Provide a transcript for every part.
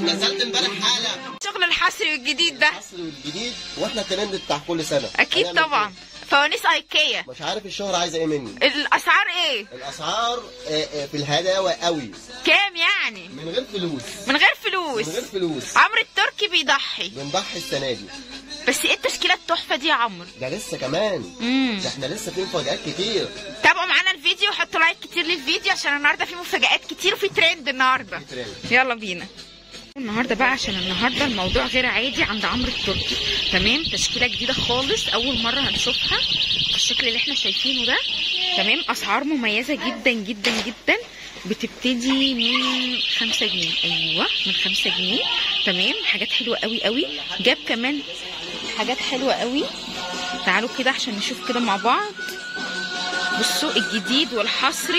نزلت امبارح حاله شغل الحصري والجديد ده العصر والجديد واحنا الترند بتاع كل سنه اكيد هنعمل طبعا فوانيس ايكيا إيه؟ مش عارف الشهرة عايزه ايه مني الاسعار ايه الاسعار آه، آه، في الهداوه قوي كام يعني من غير فلوس من غير من غير فلوس فلوس عمرو التركي بيضحي بنضحي السنه دي بس ايه التشكيله التحفه دي يا عمرو ده لسه كمان امم ده احنا لسه في مفاجآت كتير تابعوا معانا الفيديو وحطوا لايك كتير للفيديو عشان النهارده في مفاجآت كتير وفي ترند النهارده في ترند. يلا بينا النهارده بقى عشان النهارده الموضوع غير عادي عند عمرو التركي تمام تشكيله جديده خالص اول مره هنشوفها بالشكل اللي احنا شايفينه ده تمام اسعار مميزه جدا جدا جدا بتبتدي من خمسة جنيه ايوه من خمسة جنيه تمام حاجات حلوه قوي قوي جاب كمان حاجات حلوه قوي تعالوا كده عشان نشوف كده مع بعض بصوا الجديد والحصري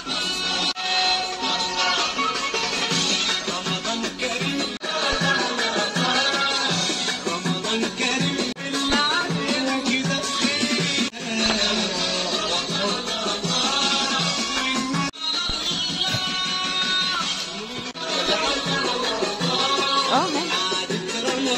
اه ماشي.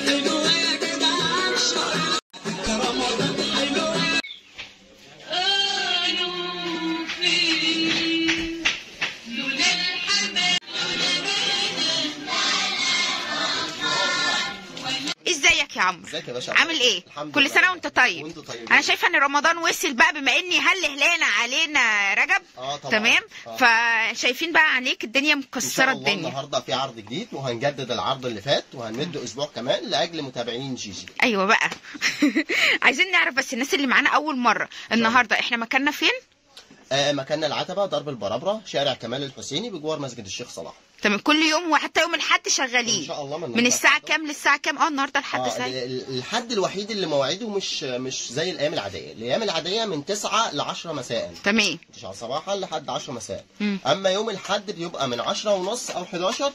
ازيك يا عمرو ازيك يا باشا عامل ايه الحمد كل لله. سنه وانت طيب وانت طيب انا شايفه ان رمضان وصل بقى بما اني هل هلانه علينا رجب اه طبعا تمام آه. فشايفين بقى عليك الدنيا ان مكسره شاء الله الدنيا النهارده في عرض جديد وهنجدد العرض اللي فات وهنمد اسبوع كمان لاجل متابعين جيجي ايوه بقى عايزين نعرف بس الناس اللي معانا اول مره النهارده احنا مكاننا فين آه مكاننا العتبه درب البرابره شارع كمال الحسيني بجوار مسجد الشيخ صلاح تمام كل يوم وحتى يوم الاحد ان شغالين شاء الله من الساعه كام للساعه كام اه النهارده الحد آه ساعه ال- ال- الحد الوحيد اللي مواعيده مش مش زي الايام العاديه الايام العاديه من 9 ل 10 مساء تمام 9 صباحا لحد 10 مساء مم. اما يوم الحد بيبقى من 10 ونص او 11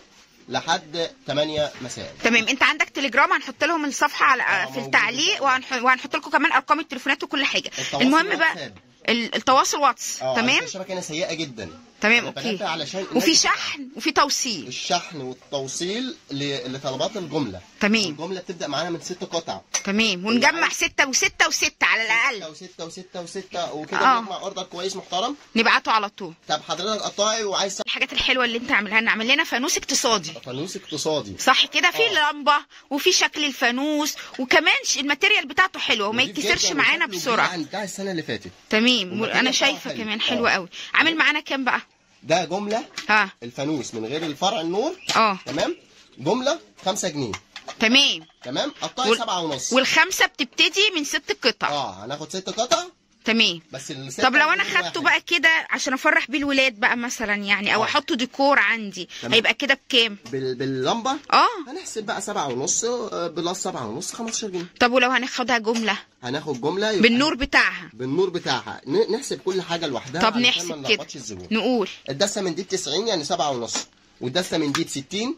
لحد 8 مساء تمام انت عندك تليجرام هنحط لهم الصفحه على آه، في موجود التعليق طبعاً. وهنح... وهنحط لكم كمان ارقام التليفونات وكل حاجه التواصل المهم بقى واتساب. ال- التواصل واتس اه تمام الشبكه هنا سيئه جدا تمام أنا اوكي بنبه علشان وفي الناس- شحن وفي توصيل الشحن والتوصيل ل- لطلبات الجمله تمام الجمله بتبدا معانا من ست قطع تمام ونجمع ستة وستة وستة على الأقل وستة وستة وستة وكده آه. بنجمع اوردر كويس محترم نبعته على طول طب حضرتك قطاعي وعايز الحاجات الحلوة اللي انت عاملها لنا عامل لنا فانوس اقتصادي فانوس اقتصادي صح كده في آه. لمبة وفي شكل الفانوس وكمان ش- الماتيريال بتاعته حلوة وما نضيف يتكسرش جداً معانا وشكله بسرعة عن بتاع السنه اللي فاتت تمام والماتيريال انا بتاعه شايفة حلو. كمان آه. حلوة قوي عامل معانا كام بقى ده جمله ها الفانوس من غير الفرع النور اه تمام جمله 5 جنيه تمام تمام قطاعي وال- 7 ونص والخمسة بتبتدي من ست قطع اه هناخد ست قطع تمام بس الست طب لو انا هنجيب خدته واحد. بقى كده عشان افرح بيه الولاد بقى مثلا يعني او آه. احطه ديكور عندي تمام. هيبقى كده بكام بال... باللمبه اه هنحسب بقى 7 ونص آه، بلس 7 ونص 15 جنيه طب ولو هناخدها جملة هناخد جمله يبقى بالنور بتاعها بالنور بتاعها ن- نحسب كل حاجه لوحدها طب علشان ما نحسب كده نلخبطش الزبون نقول الدسه من دي ب 90 يعني 7 ونص والدسه من دي ب 60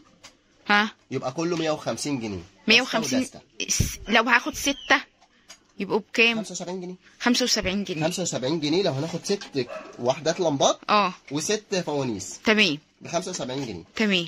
ها يبقى كله 150 جنيه 150 دسة ودسة. س- لو هاخد ستة يبقوا بكام 75 جنيه 75 جنيه 75 جنيه لو هناخد ست وحدات لمبات اه وست فوانيس تمام ب 75 جنيه تمام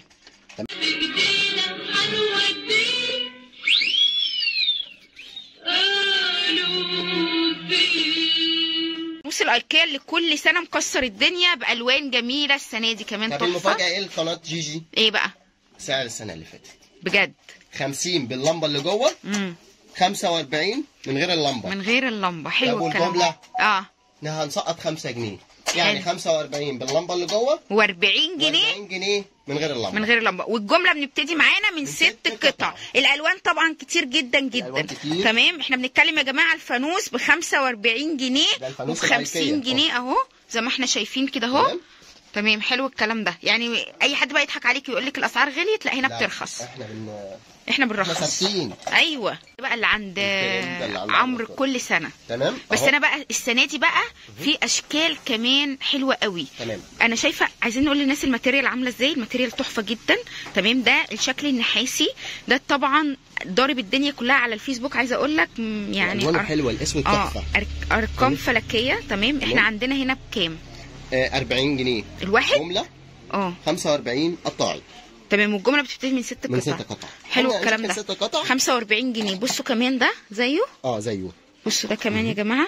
بص الايكيا اللي كل سنه مكسر الدنيا بالوان جميله السنه دي كمان طب تحفه المفاجاه ايه لقناه جي جي ايه بقى سعر السنه اللي فاتت بجد 50 باللمبه اللي جوه امم 45 من غير اللمبه من غير اللمبه حلو طب الكلام والجملة؟ ده. اه هنسقط 5 جنيه يعني حلو. 45 باللمبه اللي جوه و40 جنيه 40 جنيه من غير اللمبه من غير اللمبه والجمله بنبتدي معانا من ست ست قطع قطع. الالوان طبعا كتير جدا جدا الألوان كتير. تمام احنا بنتكلم يا جماعه الفانوس ب 45 جنيه ده وب الفانوس 50 الأيكيا. جنيه اهو زي ما احنا شايفين كده اهو تمام؟ تمام حلو الكلام ده يعني اي حد بقى يضحك عليك ويقول لك الاسعار غليت لا هنا لا، بترخص احنا بن احنا احنا بنرخص ثابتين ايوه بقى اللي عند الكلام ده اللي عند عمرو عمرو. كل سنه تمام بس أهو. انا بقى السنه دي بقى في اشكال كمان حلوه قوي تمام انا شايفه عايزين نقول للناس الماتيريال عامله ازاي الماتيريال تحفه جدا تمام ده الشكل النحاسي ده طبعا ضارب الدنيا كلها على الفيسبوك عايزه اقول لك م، يعني الوان أر- حلوه الاسود اه تحفه أر- ارقام فلكيه تمام احنا تمام. عندنا هنا بكام آه 40 جنيه الواحد جمله اه 45 قطاعي تمام والجمله بتبتدي من ست من قطع ست قطع حلو قلنا الكلام من ده ست قطع 45 جنيه بصوا كمان ده زيه اه زيه بصوا ده كمان يا جماعه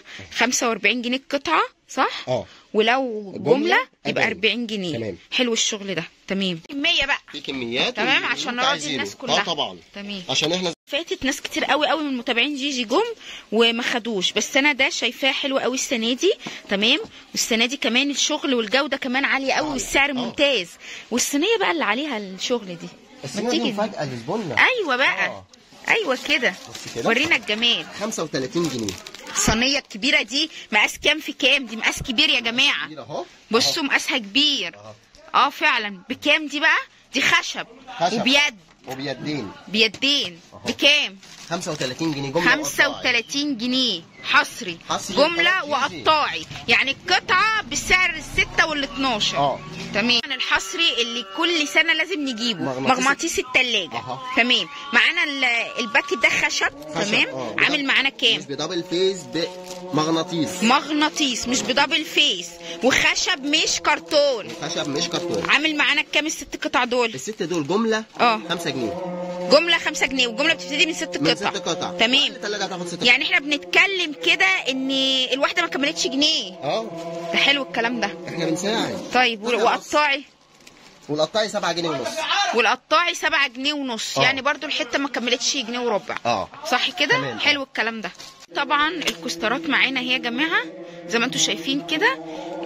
45 جنيه القطعه صح اه ولو جملة جمله يبقى 40 40 جنيه تمام. حلو الشغل ده تمام كميه بقى في كميات تمام اللي عشان انت نراضي عايزينه. الناس كلها اه طبعا تمام عشان احنا فاتت ناس كتير قوي قوي من متابعين جيجي جم وما خدوش بس انا ده شايفاه حلو قوي السنه دي تمام والسنه دي كمان الشغل والجوده كمان عاليه قوي والسعر ممتاز والصينيه بقى اللي عليها الشغل دي ما السنه دي تيجي مفاجاه للبنه ايوه بقى آه. ايوه كده بص كده ورينا الجمال 35 جنيه الصينيه الكبيره دي مقاس كام في كام دي مقاس كبير يا جماعه كبير اهو بصوا مقاسها كبير أهو. اه فعلا بكام دي بقى دي خشب خشب. وبيد وبيدين بيدين أهو. بكام 35 جنيه جمله وقطاعي. 35 جنيه حصري حصري جملة وثلاث جيجي. وقطاعي يعني القطعة بسعر الستة وال 12 اه تمام الحصري اللي كل سنة لازم نجيبه مغناطيس- مغناطيس التلاجة أها. تمام معانا ال- الباكت ده خشب تمام آه. عامل معانا كام مش بدبل فيس بمغناطيس مغناطيس مش بدبل فيس وخشب مش كرتون خشب مش كرتون عامل معانا كام الست قطع دول الست دول جمله اه 5 جنيه جملة خمسة جنيه والجملة بتبتدي من ست من قطع ست قطع تمام الثلاجه هتاخد ست يعني احنا بنتكلم كده ان الواحدة ما كملتش جنيه اه ده حلو الكلام ده احنا بنساعد طيب طب يا وقطاعي والقطاعي 7 جنيه ونص والقطاعي 7 جنيه ونص آه. يعني برضو الحته ما كملتش جنيه وربع اه صح كده تمام. حلو الكلام ده طبعا الكوسترات معانا هي يا جماعه زي ما انتم شايفين كده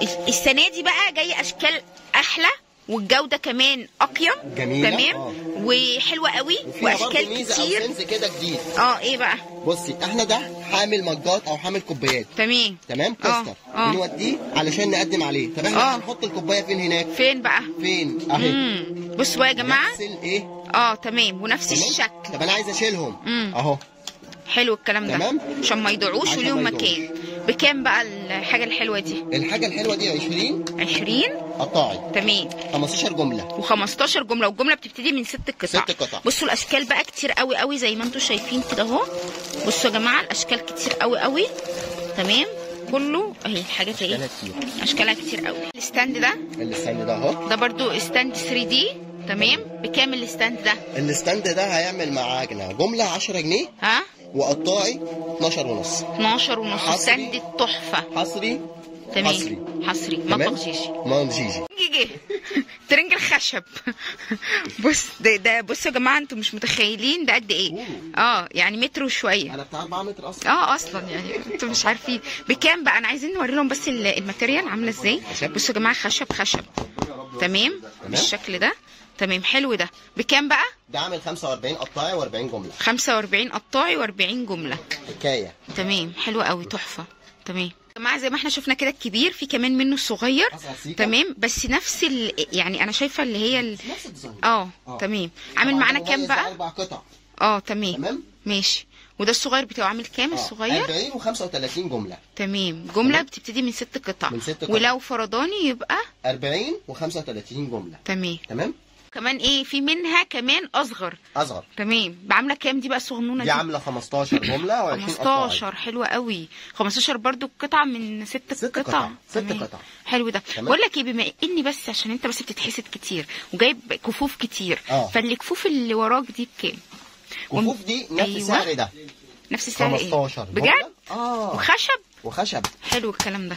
السنه دي بقى جاي اشكال احلى والجوده كمان اقيم جميلة، تمام آه. وحلوه قوي وفيها برضه واشكال ميزه او كتير سنس كده جديد اه ايه بقى بصي احنا ده حامل مجات او حامل كوبايات تمام تمام آه، كاستر آه. بنوديه علشان نقدم عليه طب احنا آه. هنحط الكوبايه فين هناك فين بقى فين اهي امم بصوا بقى يا جماعه نفس الايه اه تمام ونفس تمام؟ الشكل طب انا عايز اشيلهم مم. اهو حلو الكلام ده تمام. عشان ما يضيعوش عشان وليهم ما يضيعوش. مكان بكام بقى الحاجه الحلوه دي الحاجه الحلوه دي 20 20 قطاعي تمام 15 جمله و15 جمله والجمله بتبتدي من ست قطع ست قطع. بصوا الاشكال بقى كتير قوي قوي زي ما انتم شايفين كده اهو بصوا يا جماعه الاشكال كتير قوي قوي تمام كله اهي الحاجات اهي اشكالها كتير اشكالها كتير قوي الستاند ده الستاند ده اهو ده برضو ستاند 3 دي تمام بكام الستاند ده الستاند ده هيعمل معانا جمله 10 جنيه ها وقطاعي 12 ونص 12 ونص حصري. ستاند التحفه حصري تمام حصري. حصري تمام مطبخ جيجي مام جيجي جيجي ترنج الخشب بص ده ده بصوا يا جماعه انتوا مش متخيلين ده قد ايه اه يعني متر وشويه انا بتاع 4 متر اصلا اه اصلا يعني انتوا مش عارفين بكام بقى انا عايزين نوري لهم بس ال- الماتيريال عامله ازاي خشب. بصوا يا جماعه خشب خشب تمام بالشكل ده تمام حلو ده بكام بقى ده عامل 45 قطاعي و40 جمله 45 قطاعي و40 جمله حكايه تمام حلو قوي تحفه تمام يا جماعه زي ما احنا شفنا كده الكبير في كمان منه الصغير أصغر سيكة. تمام بس نفس ال... يعني انا شايفه اللي هي ال... نفس الديزاين اه آه. تمام عامل طبعاً معانا ده كام مميز بقى اربع قطع اه تمام تمام ماشي وده الصغير بتاعه عامل كام آه. الصغير 40 و35 جمله تمام جمله تمام. بتبتدي من ست قطع من ست قطع. ولو فرداني يبقى 40 و35 جمله تمام تمام كمان ايه في منها كمان اصغر اصغر تمام بعامله كام دي بقى الصغنونه دي عامله 15 جمله و20 قطاعي 15 حلوه قوي 15 برضو قطعه من ست, ست قطع قطع. ست تمام. قطع. حلو ده تمام. بقول لك ايه بما اني بس عشان انت بس بتتحسد كتير وجايب كفوف كتير آه. فالكفوف اللي وراك دي بكام كفوف دي نفس أيوة. سعر ده نفس السعر ايه 15 بجد جملة. اه وخشب وخشب حلو الكلام ده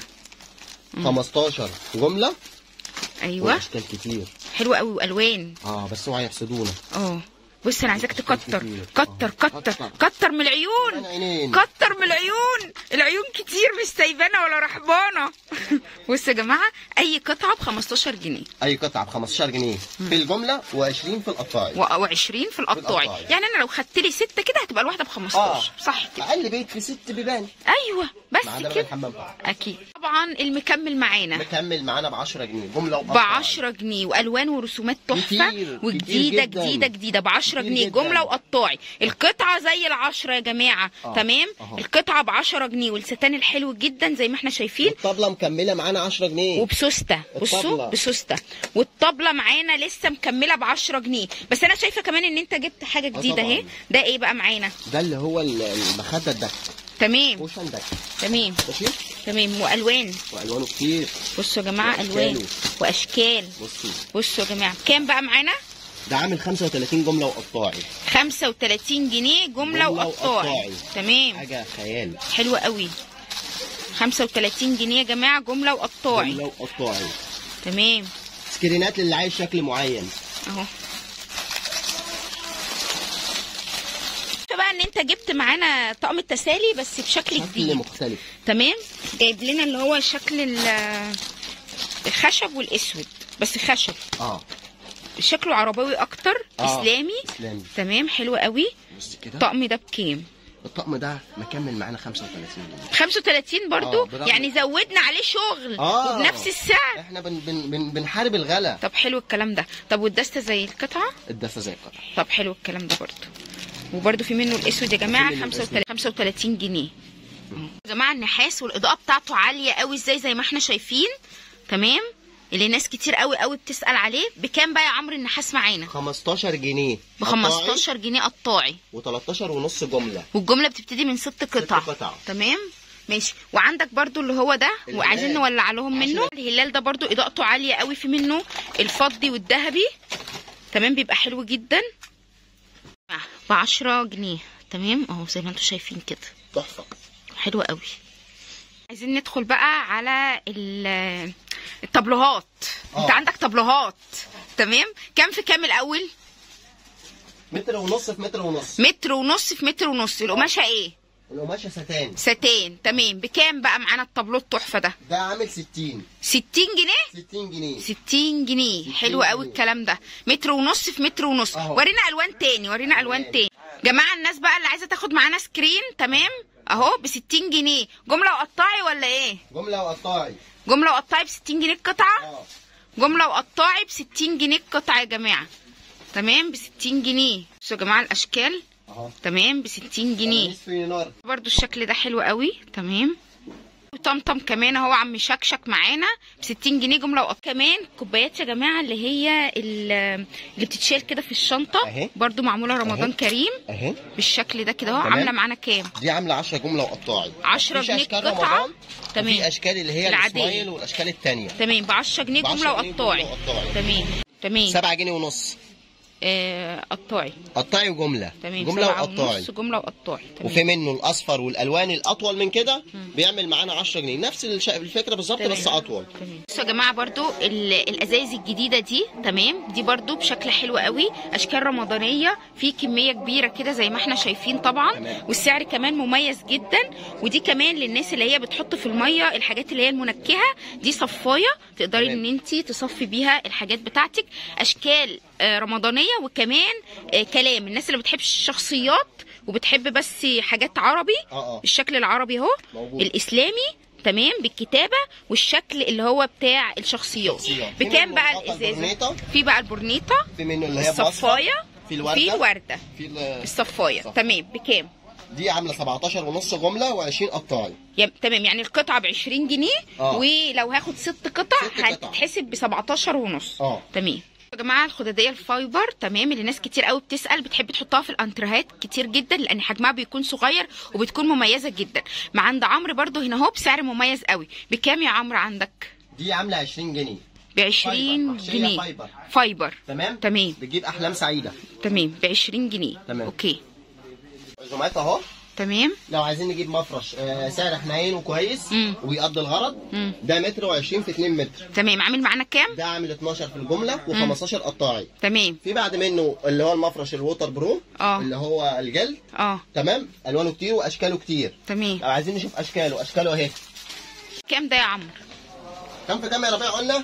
15 جمله ايوه واشكال كتير حلو قوي والوان اه بس اوعى يحسدونا اه بص انا عايزاك تكتر كتير. كتر آه. كتر كتر. كتر من العيون من عينين. كتر من العيون العيون كتير مش سايبانا ولا رحبانه بص يا جماعه اي قطعه ب 15 جنيه اي قطعه ب 15 جنيه في الجمله و20 في القطاعي و20 في القطاعي القطاعي. يعني انا لو خدت لي سته كده هتبقى الواحده ب 15 صح كده اقل بيت في ست بيبان ايوه ما بس عدا بقى كده الحمام طبعا اكيد طبعا المكمل معانا مكمل معانا ب 10 جنيه جمله ب 10 جنيه والوان ورسومات تحفه كتير، وجديده كتير جداً. جديده جديده ب 10 كتير جنيه جداً. جمله وقطاعي القطعه زي العشرة يا جماعه آه، تمام أهو. القطعه ب 10 جنيه والستان الحلو جدا زي ما احنا شايفين الطبله مكمله معانا 10 جنيه وبسوسته بصوا الطبلة. بسوسته والطبله معانا لسه مكمله ب 10 جنيه بس انا شايفه كمان ان انت جبت حاجه جديده طبعاً. اهي ده ايه بقى معانا ده اللي هو ال- المخده ده تمام كوشن ده تمام ماشي تمام والوان والوانه كتير بصوا يا جماعه وأشكاله. الوان واشكال بصي بصوا يا جماعه كام بقى معانا ده عامل 35 جمله وقطاعي 35 جنيه جمله جملة وقطاعي وقطاعي. تمام حاجه خيال حلوه قوي 35 جنيه يا جماعه جمله وقطاعي جمله وقطاعي تمام سكرينات للي عايز شكل معين اهو بقى ان انت جبت معانا طقم التسالي بس بشكل شكل جديد مختلف تمام جايب لنا اللي هو شكل ال- الخشب والاسود بس خشب اه شكله عرباوي اكتر آه. اسلامي اسلامي تمام حلو قوي بص كده الطقم ده بكام الطقم ده مكمل معانا 35 جنيه 35 برضو آه، برغم- يعني زودنا عليه شغل آه. وبنفس السعر احنا بن بن بن بنحارب الغلا طب حلو الكلام ده طب والدستة زي القطعة الدفه زي القطع طب حلو الكلام ده برضو وبرضو في منه الاسود يا جماعه في منه 35 35 جنيه يا جماعه النحاس والاضاءه بتاعته عاليه قوي ازاي زي ما احنا شايفين تمام اللي ناس كتير قوي قوي بتسال عليه بكام بقى يا عمرو النحاس معانا 15 جنيه ب 15 جنيه قطاعي و13 ونص جمله والجمله بتبتدي من ست قطع قطع. تمام ماشي وعندك برضو اللي هو ده الهلال. وعايزين نولع لهم منه عشان- الهلال ده برضو اضاءته عاليه قوي في منه الفضي والذهبي تمام بيبقى حلو جدا ب 10 جنيه تمام اهو زي ما انتم شايفين كده تحفه حلو قوي عايزين ندخل بقى على ال- الطبلوهات آه. انت عندك طبلوهات تمام كام في كام الاول متر ونص في متر ونص متر ونص في متر ونص القماشه ايه القماشه ستان ستان تمام بكام بقى معانا الطابلو التحفه ده ده عامل 60 60 جنيه 60 جنيه 60 جنيه 60 حلو قوي جنيه. الكلام ده متر ونص في متر ونص أهو. ورينا الوان تاني ورينا الوان تمام. تاني جماعه الناس بقى اللي عايزه تاخد معانا سكرين تمام اهو ب 60 جنيه جمله وقطاعي ولا ايه جمله وقطاعي جمله وقطاعي ب 60 جنيه القطعه اه جمله وقطاعي ب 60 جنيه القطعه يا جماعه تمام ب 60 جنيه بصوا يا جماعه الاشكال اهو تمام ب 60 جنيه قميص في نار برضو الشكل ده حلو قوي تمام وطمطم كمان اهو عم شكشك معانا ب 60 جنيه جمله وقط كمان كوبايات يا جماعه اللي هي ال- اللي بتتشال كده في الشنطه أهي. برضو معموله رمضان أهي. كريم اهي بالشكل ده كده اهو تمام. عامله معانا كام دي عامله 10 جمله وقطاعي 10 مفيش جنيه اشكال قطعة. رمضان تمام. وفي اشكال اللي هي العادية. الاسمايل والاشكال الثانيه تمام ب 10 جنيه ب 10 جمله جنيه وقطاعي جملة وقطاعي. تمام تمام 7 جنيه ونص آه قطاعي قطاعي وجمله تمام جمله سبعة وقطاعي ونص جمله وقطاعي تمام وفي منه الاصفر والالوان الاطول من كده بيعمل معانا 10 جنيه نفس الش- الفكره بالظبط تمام. بس اطول تمام بصوا يا جماعه برضو ال- الازايز الجديده دي تمام دي برضو بشكل حلو قوي اشكال رمضانيه في كميه كبيره كده زي ما احنا شايفين طبعا تمام. والسعر كمان مميز جدا ودي كمان للناس اللي هي بتحط في الميه الحاجات اللي هي المنكهه دي صفايه تقدري تمام. ان انت تصفي بيها الحاجات بتاعتك اشكال آه، رمضانيه وكمان آه، كلام الناس اللي بتحب الشخصيات وبتحب بس حاجات عربي اه اه الشكل العربي اهو موجود. الاسلامي تمام بالكتابه والشكل اللي هو بتاع الشخصيات شخصيات. في بكام منه بقى الغطا الازازه البرنيطة. في بقى البرنيطه في منه اللي هي بأصفر. الصفايه في الورده في الورده في ال- الصفايه صح. تمام بكام دي عامله 17 ونص جمله و20 قطاعي يا- تمام يعني القطعه ب 20 جنيه آه. ولو هاخد ست قطع ست قطع. هتتحسب ب 17 ونص اه تمام يا جماعه الخداديه الفايبر تمام اللي ناس كتير قوي بتسال بتحب تحطها في الانترهات كتير جدا لان حجمها بيكون صغير وبتكون مميزه جدا مع عند عمرو برضو هنا اهو بسعر مميز قوي بكام يا عمرو عندك دي عامله 20 جنيه ب 20 محشية جنيه فايبر. فايبر تمام تمام بتجيب احلام سعيده تمام ب 20 جنيه تمام. اوكي عزومات اهو تمام لو عايزين نجيب مفرش آه سعر حنين وكويس مم. ويقضي الغرض مم. ده متر و20 في 2 متر تمام عامل معانا كام ده عامل 12 في الجمله و15 قطاعي تمام في بعد منه اللي هو المفرش الووتر برو اه. اللي هو الجلد اه تمام الوانه كتير واشكاله كتير تمام لو عايزين نشوف اشكاله اشكاله اهي كام ده يا عمرو كم في كام يا ربيع قلنا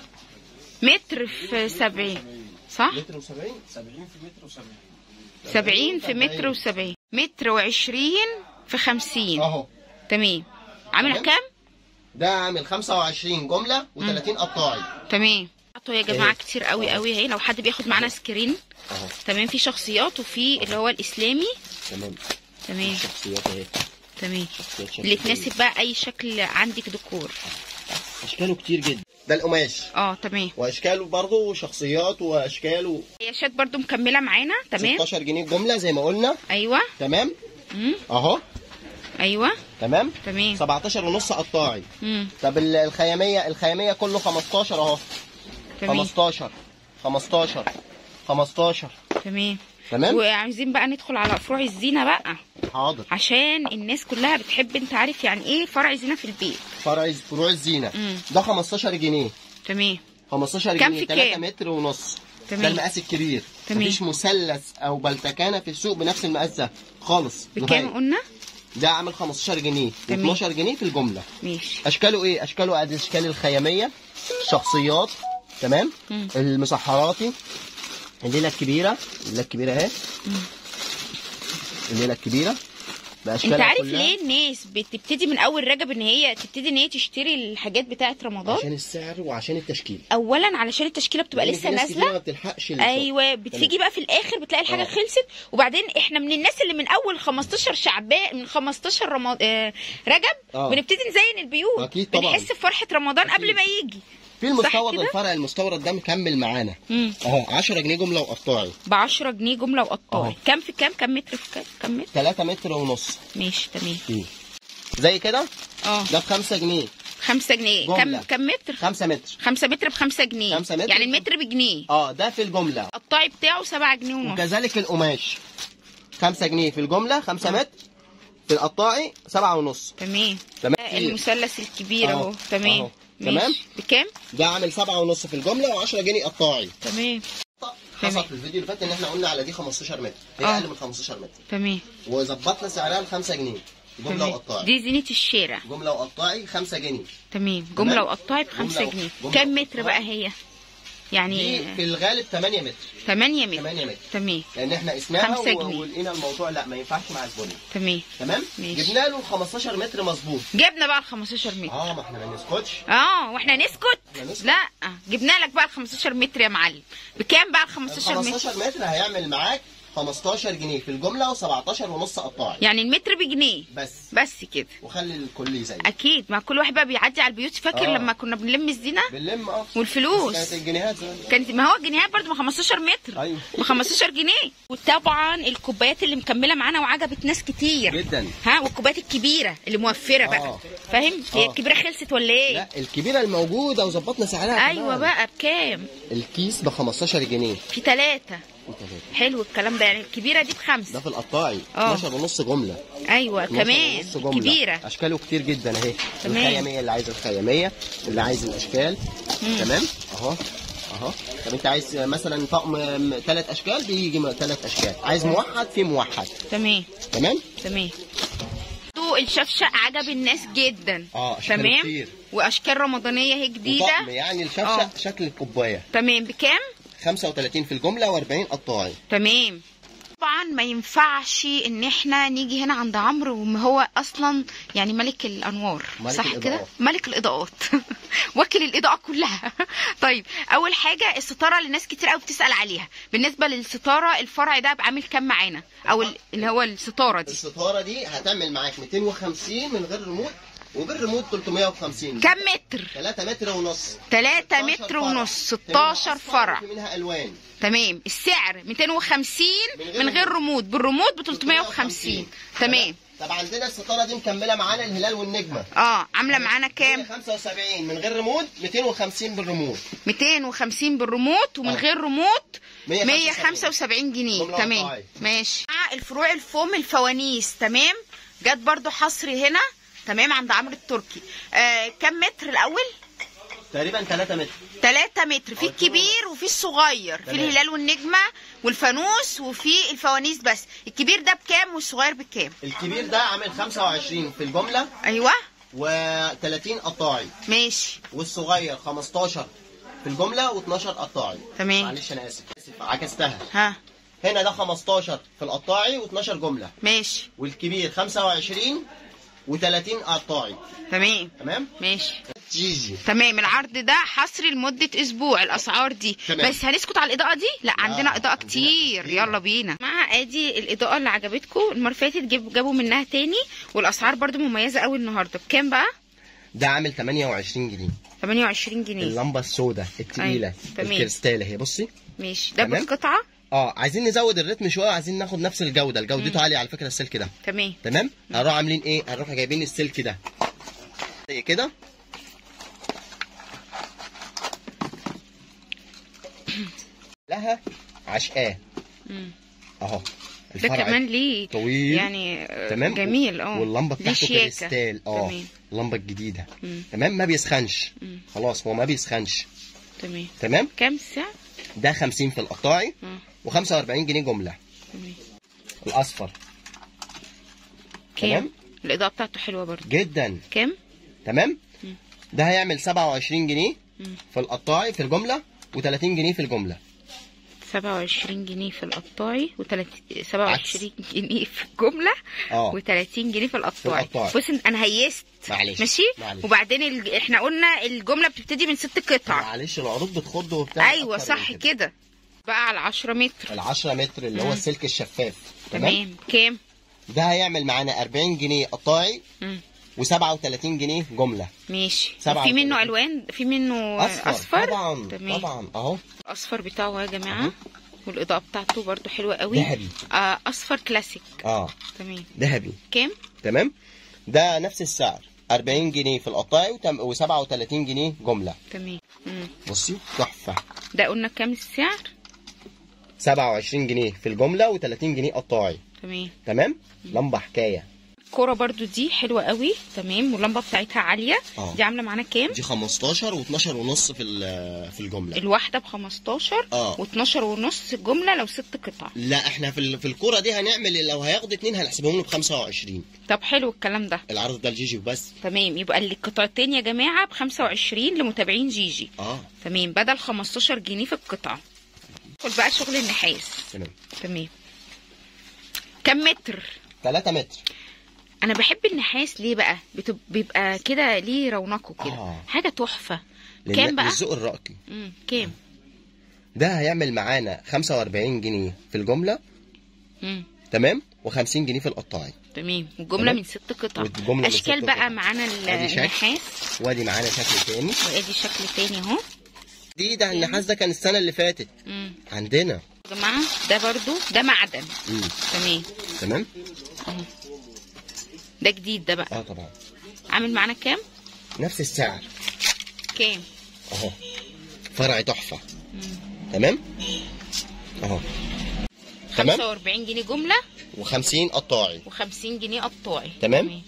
متر في 70 صح متر و70 70 في متر و70 70 في متر و70 متر و20 في 50 اهو تمام عامل تمام. كام ده عامل 25 جمله و30 قطاعي تمام حطوا يا جماعه إيه. كتير قوي قوي اهي لو حد بياخد معانا سكرين اهو تمام في شخصيات وفي اللي هو الاسلامي تمام تمام شخصيات اهي تمام شخصيات شكل اللي تناسب بقى اي شكل عندك ديكور اشكاله كتير جدا ده القماش اه تمام واشكاله برضه وشخصيات واشكاله قياشات برضو مكمله معانا تمام 16 جنيه الجمله زي ما قلنا ايوه تمام امم اهو ايوه تمام تمام 17 ونص قطاعي امم طب ال- الخياميه الخياميه كله 15 اهو تمام 15 15 15 تمام تمام وعايزين بقى ندخل على فروع الزينه بقى حاضر عشان الناس كلها بتحب انت عارف يعني ايه فرع زينه في البيت فرع فروع الزينه مم. ده 15 جنيه تمام 15 كام جنيه في 3 كام؟ متر ونص تمام. ده المقاس الكبير تمام. مفيش مثلث او بلتكانه في السوق بنفس المقاس ده خالص بكام نهائي. قلنا ده عامل 15 جنيه تمام. و12 جنيه في الجمله ماشي اشكاله ايه اشكاله ادي اشكال الخياميه الشخصيات تمام مم. المسحراتي الليله الكبيره الليله الكبيره اهي الليله الكبيره باشكالها انت عارف كلها. ليه الناس بتبتدي من اول رجب ان هي تبتدي ان هي تشتري الحاجات بتاعه رمضان عشان السعر وعشان التشكيل اولا علشان التشكيله بتبقى لأن لسه في ناس كتير نازله ما بتلحقش الشغل. ايوه بتيجي بقى في الاخر بتلاقي الحاجه آه. خلصت وبعدين احنا من الناس اللي من اول 15 شعبان من 15 رمضان آه رجب آه. بنبتدي نزين البيوت أكيد طبعاً. بنحس بفرحه رمضان قبل أكيد. ما يجي في المستورد كده؟ الفرع المستورد ده مكمل معانا امم اهو 10 جنيه جمله وقطاعي ب 10 جنيه جمله وقطاعي أهو. كام في كام كام متر في كام كام متر 3 متر ونص ماشي تمام فيه. زي كده اه ده ب 5 جنيه 5 جنيه كام جملة. كام متر 5 متر 5 متر ب 5 جنيه خمسة متر. يعني المتر بجنيه اه ده في الجمله القطاعي بتاعه 7 جنيه ونص وكذلك القماش 5 جنيه في الجمله 5 متر في القطاعي 7 ونص تمام تمام آه، المثلث الكبير أهو. اهو تمام أهو. تمام. ماشي. بكام ده عامل 7 ونص في الجمله و10 جنيه قطاعي تمام حصل في الفيديو اللي فات ان احنا قلنا على دي 15 متر هي آه. اقل من 15 متر تمام وظبطنا سعرها ل 5 جنيه جمله تمام وقطاعي دي زينة الشارع جمله وقطاعي 5 جنيه تمام تمام. جملة وقطاعي بخمسة جملة و- جنيه جملة كام وقطاعي. متر بقى هي دي يعني في الغالب 8 متر 8 متر 8 متر تمام لان احنا قسناها خمسة و- جنيه. ولقينا الموضوع لا ما ينفعش مع البني تمام تمام ماشي. جبنا له 15 متر مظبوط جبنا بقى ال 15 متر اه ما احنا ما نسكتش اه واحنا نسكت إحنا نسكت. لا جبنا لك بقى ال 15 متر يا معلم بكام بقى ال ال 15 متر 15 متر هيعمل معاك 15 جنيه في الجمله و17 ونص قطاعي يعني المتر بجنيه بس بس كده وخلي الكل زي اكيد ما كل واحد بقى بيعدي على البيوت فاكر آه. لما كنا بنلم الزينه بنلم اه والفلوس. بس كانت الجنيهات زمان كانت ما هو الجنيهات برضه ما 15 متر ايوه ب 15 جنيه وطبعا الكوبايات اللي مكمله معانا وعجبت ناس كتير جدا ها والكوبايات الكبيره اللي موفره بقى آه. فاهم هي آه. الكبيره خلصت ولا ايه لا الكبيره الموجوده وظبطنا سعرها ايوه كمان. بقى بكام الكيس ب 15 جنيه في ثلاثة وتلاتة. حلو الكلام ده يعني الكبيره دي ده بخمسه في القطاعي آه. 12 ونص جمله ايوه 12 كمان ونص جملة. كبيره اشكاله كتير جدا اهي تمام. الخياميه اللي عايز الخياميه اللي عايز الاشكال مم. تمام اهو اهو طب انت عايز مثلا طقم ثلاث اشكال بيجي ثلاث اشكال عايز موحد في موحد تمام تمام تمام برضو الشفشق عجب الناس جدا اه اشكاله تمام كتير واشكال رمضانيه هي وطقم جديده يعني آه. الشفشق شكل الكوبايه تمام بكام 35 في الجمله و40 قطاعي تمام طبعا ما ينفعش ان احنا نيجي هنا عند عمرو وما هو اصلا يعني ملك الانوار ملك صح كده الإضاءات. ملك الاضاءات واكل الاضاءه كلها طيب اول حاجه الستاره اللي ناس كتير قوي بتسال عليها بالنسبه للستاره الفرع ده عامل كام معانا او ال- اللي هو الستاره دي الستاره دي هتعمل معاك 250 من غير ريموت وبالريموت 350 كام متر 3 متر ونص 3 16 متر فرع. ونص في 16 منها فرع أصفر وفي منها الوان تمام السعر 250 من غير من غير رمود بالرمود ب 350 تمام طب عندنا الستاره دي مكمله معانا الهلال والنجمه اه عامله معانا كام 75 من غير ريموت 250 بالريموت 250 بالريموت ومن آه. غير ريموت 175 175 جنيه جملة تمام قطاعية. ماشي مع الفروع الفوم الفوانيس تمام جت برضو حصري هنا تمام عند عمرو التركي آه كم متر الاول تقريبا 3 متر 3 متر في أو الكبير وفي الصغير في تمام. الهلال والنجمه والفانوس وفي الفوانيس بس الكبير ده بكام والصغير بكام الكبير ده عامل 25 في الجمله ايوه و30 قطاعي ماشي والصغير 15 في الجمله و12 قطاعي تمام. معلش انا اسف اسف عكستها ها هنا ده 15 في القطاعي و12 جمله ماشي والكبير 25 و30 قطاعي تمام تمام ماشي جيجي تمام العرض ده حصري لمدة أسبوع الأسعار دي تمام. بس هنسكت على الإضاءة دي؟ لا عندنا إضاءة عندنا كتير كتير. يلا بينا مع أدي الإضاءة اللي عجبتكم المرة اللي فاتت جاب- جابوا منها تاني والأسعار برضو مميزة قوي النهاردة بكام بقى؟ ده عامل 28 جنيه 28 جنيه اللمبه السوداء التقيله أيوة، تمام. الكريستال اهي بصي ماشي ده تمام. بالقطعة؟ اه عايزين نزود الريتم شويه عايزين ناخد نفس الجوده جودته عاليه على فكره السلك ده تمام تمام هنروح عاملين ايه هنروح جايبين السلك ده زي كده لها عشقاه مم. اهو ده الفرع كمان ليه طويل يعني آه، تمام جميل اه واللمبه ليه بتاعته شياكة. كريستال اه تمام اللمبه الجديده مم. تمام ما بيسخنش مم. خلاص هو ما بيسخنش تمام تمام كام السعر؟ ده 50 في القطاعي اه و45 جنيه جمله تمام الاصفر كام؟ تمام. الإضاءة بتاعته حلوة برضه جدا كام؟ تمام مم. ده هيعمل 27 جنيه مم. في القطاعي في الجمله و30 جنيه في الجمله 27 جنيه في القطاعي و 27 جنيه في الجملة اه و30 جنيه في القطاعي القطاعي. بص انا هيست معلش ماشي معلش. وبعدين الج... احنا قلنا الجملة بتبتدي من ست قطع معلش العروض بتخض وبتاع ايوه صح كده بقى على 10 متر ال 10 متر اللي هو مم. السلك الشفاف تمام تمام كام؟ ده هيعمل معانا 40 جنيه قطاعي مم. و37 جنيه جمله ماشي سبعة في منه وتلاتين. الوان في منه اصفر, اصفر طبعا تمام طبعا اهو الاصفر بتاعه يا جماعه أهو. والاضاءه بتاعته برضو حلوه قوي ذهبي آه اصفر كلاسيك اه تمام ذهبي كام تمام ده نفس السعر 40 جنيه في القطاعي و37 جنيه جمله تمام مم. بصي تحفه ده قلنا كام السعر 27 جنيه في الجمله و30 جنيه قطاعي تمام تمام لمبه حكايه الكوره برضو دي حلوه قوي تمام واللمبه بتاعتها عاليه اه دي عامله معانا كام دي 15 و12 ونص في ال- في الجمله الواحده ب 15 اه. و12 ونص الجمله لو ست قطع لا احنا في ال- في الكوره دي هنعمل لو هياخد اتنين هنحسبهم له ب 25 طب حلو الكلام ده العرض ده لجيجي وبس تمام يبقى القطعتين يا جماعه ب 25 لمتابعين جيجي اه تمام بدل 15 جنيه في القطعه ندخل بقى شغل النحاس تمام تمام كم متر 3 متر انا بحب النحاس ليه بقى بتب... بيبقى كده ليه رونقه كده آه. حاجه تحفه لل- كام بقى للذوق الراقي امم كام ده هيعمل معانا 45 جنيه في الجمله امم تمام و50 جنيه في القطاعي تمام والجمله تمام. من ست قطع والجملة من اشكال ست بقى قطع. معانا ال- أدي شكل. النحاس وادي معانا شكل تاني وادي شكل تاني اهو دي ده النحاس ده كان السنه اللي فاتت امم عندنا يا جماعه ده برضو ده معدن مم. تمام تمام ده جديد ده بقى اه طبعا عامل معانا كام نفس السعر كام اهو فرع تحفه مم. تمام اهو تمام 45 جنيه جمله و50 قطاعي و50 جنيه قطاعي تمام.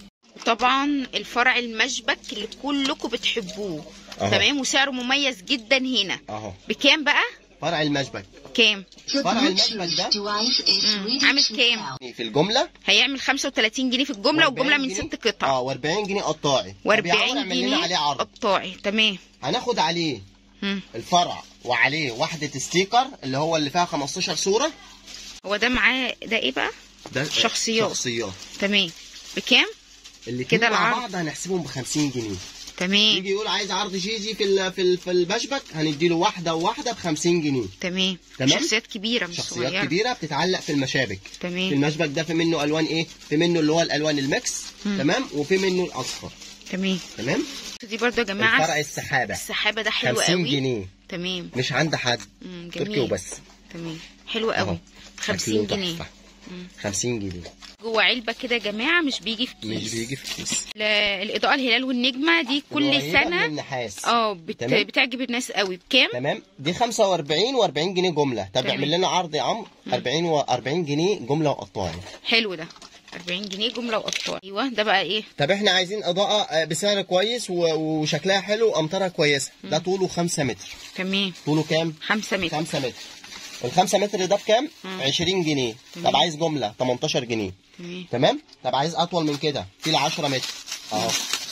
طبعا الفرع المشبك اللي كلكم بتحبوه أهو. تمام وسعره مميز جدا هنا اهو بكام بقى فرع المشبك كام فرع المشبك ده مم. عامل كام في الجمله هيعمل 35 جنيه في الجمله والجمله من ست قطع اه و40 جنيه قطاعي طب يا عمر و40 اعمل لنا عليه جنيه عرض قطاعي تمام هناخد عليه مم. الفرع وعليه وحده ستيكر اللي هو اللي فيها 15 صوره هو ده معاه ده ايه بقى ده شخصيات. شخصيات تمام بكام اللي كده كده مع العرض. بعض هنحسبهم ب 50 جنيه تمام يجي يقول عايز عرض جيجي في ال في ال في المشبك هنديله واحده وواحده ب 50 جنيه تمام تمام. شخصيات كبيره مش شخصيات صغيره كبيره بتتعلق في المشابك في تمام المشبك ده في منه الوان ايه في منه اللي هو الالوان الميكس مم. تمام وفي منه الاصفر تمام تمام دي برضو يا جماعه الفرع السحابه السحابه ده حلو 50 قوي جنيه تمام مش عند حد مم، تركي جميل وبس تمام حلو أهو. قوي 50 شكله جنيه تحفة. مم. 50 جنيه جوه علبه كده يا جماعه مش بيجي في كيس مش بيجي في كيس ل- الاضاءه الهلال والنجمه دي كل قريبة من سنه النحاس اه بت... تمام. بتعجب الناس قوي بكام تمام دي 45 و40 جنيه جمله طب تمام. اعمل لنا عرض يا عمرو 40 و40 جنيه جمله وقطاعي حلو ده 40 جنيه جمله وقطاع ايوه ده بقى ايه طب احنا عايزين اضاءه آه، بسعر كويس و- وشكلها حلو وامطارها كويسه ده طوله 5 متر تمام طوله كام 5 متر 5 متر ال 5 متر ده بكام مم. 20 جنيه تمام. طب عايز جمله 18 جنيه تمام تمام طب عايز اطول من كده في ال 10 متر اهو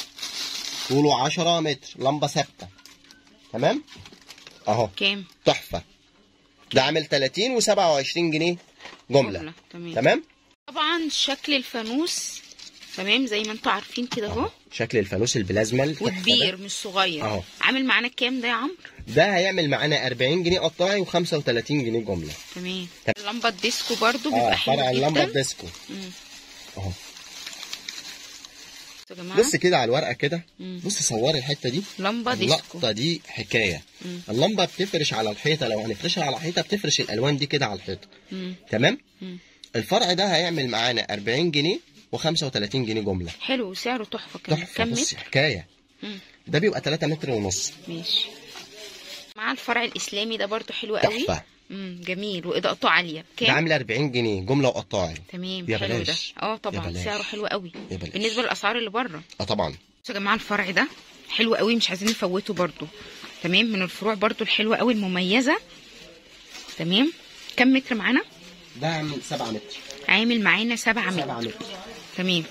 طوله 10 متر لمبه ثابته تمام اهو كام تحفه ده عامل 30 و27 جنيه جمله تمام تمام طبعا شكل الفانوس تمام زي ما انتوا عارفين كده اهو شكل الفانوس البلازما التحفة ده. وكبير مش صغير أهو. عامل معانا كام ده يا عمرو ده هيعمل معانا 40 جنيه قطاعي و35 جنيه جمله تمام تمام. اللمبه الديسكو برضو بيبقى اه حلو فرع جدا اللمبه الديسكو مم. اهو يا جماعه بص كده على الورقه كده مم. بص صوري الحته دي لمبه ديسكو اللقطه دي حكايه مم. اللمبه بتفرش على الحيطه لو هنفرشها على الحيطه بتفرش الالوان دي كده على الحيطه مم. تمام مم. الفرع ده هيعمل معانا 40 جنيه و35 جنيه جمله حلو وسعره تحفه كمان تحفه كام بص متر حكايه مم. ده بيبقى 3 متر ونص ماشي مع الفرع الاسلامي ده برضو حلو قوي تحفه امم جميل واضاءته عاليه ده بكام عامل 40 جنيه جمله وقطاعي تمام يا حلو ده بلاش. اه يا طبعا بلاش. سعره حلو قوي يا بلاش. بالنسبه للاسعار اللي بره اه طبعا بصوا يا جماعه الفرع ده حلو قوي مش عايزين نفوته برضو تمام من الفروع برضو الحلوه قوي المميزه تمام كم متر معانا ده عامل 7 متر عامل معانا 7 7 متر متر تمام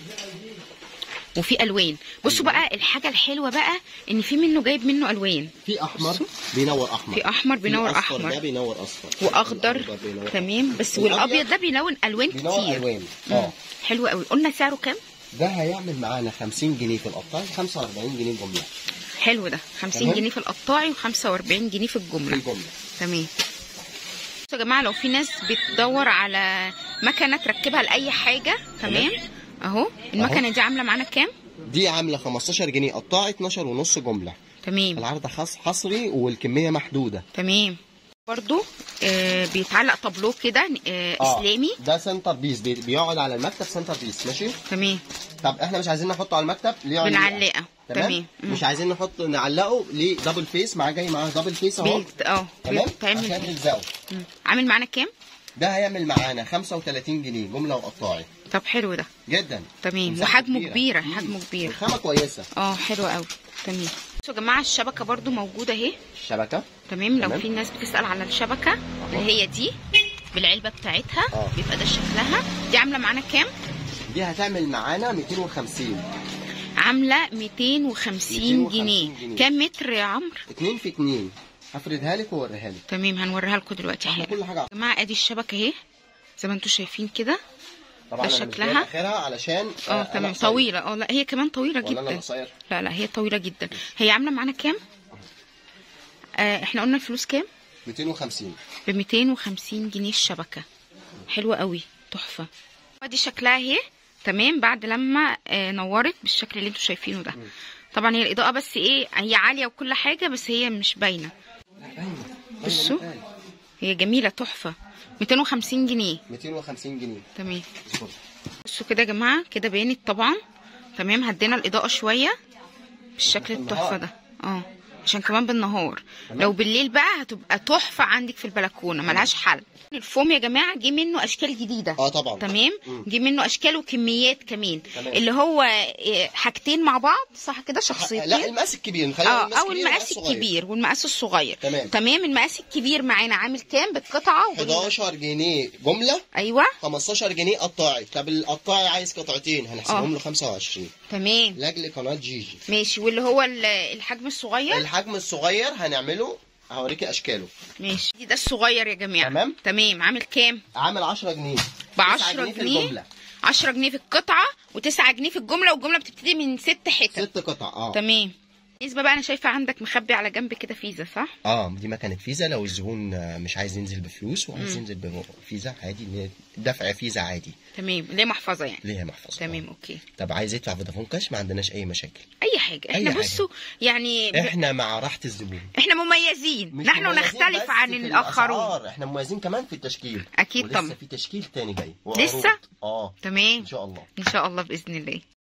وفي الوان بصوا بقى الحاجه الحلوه بقى ان في منه جايب منه الوان في احمر بصوا. بينور احمر في احمر بينور في أصفر احمر ده بينور اصفر واخضر الأخضر بينور تمام بس والأبيض والابيض ده بيلون الوان بينور كتير الوان مم. اه حلو قوي قلنا سعره كام ده هيعمل معانا 50 جنيه في القطاعي 45 جنيه جمله حلو ده 50 تمام. جنيه في القطاعي و45 جنيه في في الجمله الجمله تمام بصوا يا جماعه لو في ناس بتدور على مكنه تركبها لاي حاجه تمام اهو المكنه دي عامله معانا كام دي عامله 15 جنيه قطاعي 12 ونص جمله تمام العرض خاص حصري والكميه محدوده تمام برضو آه بيتعلق طابلوه كده آه آه. اسلامي ده سنتر بيس بي- بيقعد على المكتب سنتر بيس ماشي تمام طب احنا مش عايزين نحطه على المكتب ليه يقعد يقع؟ بنعلقه تمام تمام مم. مش عايزين نحط نعلقه ليه دبل فيس معاه جاي معاه دبل فيس اهو بيت اه تمام بيتعمل عشان بيه. نلزقه مم. عامل معانا كام ده هيعمل معانا 35 جنيه جمله وقطاعي طب حلو ده جدا تمام مساحة وحجمه كبيره مم. حجمه كبير الخامه كويسه اه حلو قوي تمام بصوا يا جماعه الشبكه برضو موجوده اهي الشبكه تمام لو تمام. في ناس بتسال على الشبكه اللي هي دي بالعلبه بتاعتها آه. بيبقى ده شكلها دي عامله معانا كام دي هتعمل معانا 250 عامله 250 جنيه جنيه. كام متر يا عمرو 2 في 2 هفردها لك واوريها لك تمام هنوريها لكم دلوقتي احنا حالا كل حاجه يا جماعه ادي الشبكه اهي زي ما انتم شايفين كده طبعا ده أنا مش شكلها. جايب اخرها علشان اه أنا تمام قصير. طويله اه لا هي كمان طويله ولا انا جدا قصير لا لا هي طويله جدا هي عامله معانا كام آه احنا قلنا الفلوس كام 250 ب 250 جنيه الشبكه حلوه قوي تحفه ادي شكلها اهي تمام بعد لما آه نورت بالشكل اللي انتم شايفينه ده طبعا هي الاضاءه بس ايه هي عاليه وكل حاجه بس هي مش باينه بصوا. هي جميله تحفه 250 جنيه 250 جنيه تمام اصبر. بصوا كده يا جماعه كده بانت طبعا تمام هدينا الاضاءه شويه بالشكل التحفه ده اه عشان كمان بالنهار تمام. لو بالليل بقى هتبقى تحفه عندك في البلكونه ملهاش حل الفوم يا جماعه جه منه اشكال جديده اه طبعا تمام مم. جه منه اشكال وكميات كمان تمام. اللي هو إيه، حاجتين مع بعض صح كده شخصيتين لا المقاس الكبير خلينا اه او المقاس الصغير. الكبير والمقاس الصغير تمام. تمام المقاس الكبير معانا عامل كام بالقطعه وبال- 11 جنيه جمله ايوه 15 جنيه قطاعي طب القطاعي عايز قطعتين هنحسبهم آه. له 25 تمام لاجل قناه جيجي ماشي واللي هو ال- الحجم الصغير الحجم الصغير هنعمله هوريكي اشكاله ماشي دي ده الصغير يا جماعه تمام. تمام عامل كام عامل 10 جنيه ب 9 10 في جنيه الجمله 10 جنيه في القطعه و9 جنيه في الجمله والجمله بتبتدي من ست حتت ست قطع اه تمام بالنسبه بقى انا شايفه عندك مخبي على جنب كده فيزا صح اه دي مكنه فيزا لو الزبون آه، مش عايز ينزل بفلوس وعايز ينزل بفيزا عادي إن هي دفع فيزا عادي تمام ليه محفظه يعني ليها محفظه تمام اوكي طب عايز يدفع فودافون كاش ما عندناش اي مشاكل اي حاجه أي احنا حاجة. بصوا يعني ب... احنا مع راحه الزبون احنا مميزين مش نحن مميزين نختلف بس عن في الاخرون الأسعار، احنا مميزين كمان في التشكيل أكيد ولسه طبعا. في تشكيل تاني جاي لسه؟ وعروض. اه تمام ان شاء الله ان شاء الله باذن الله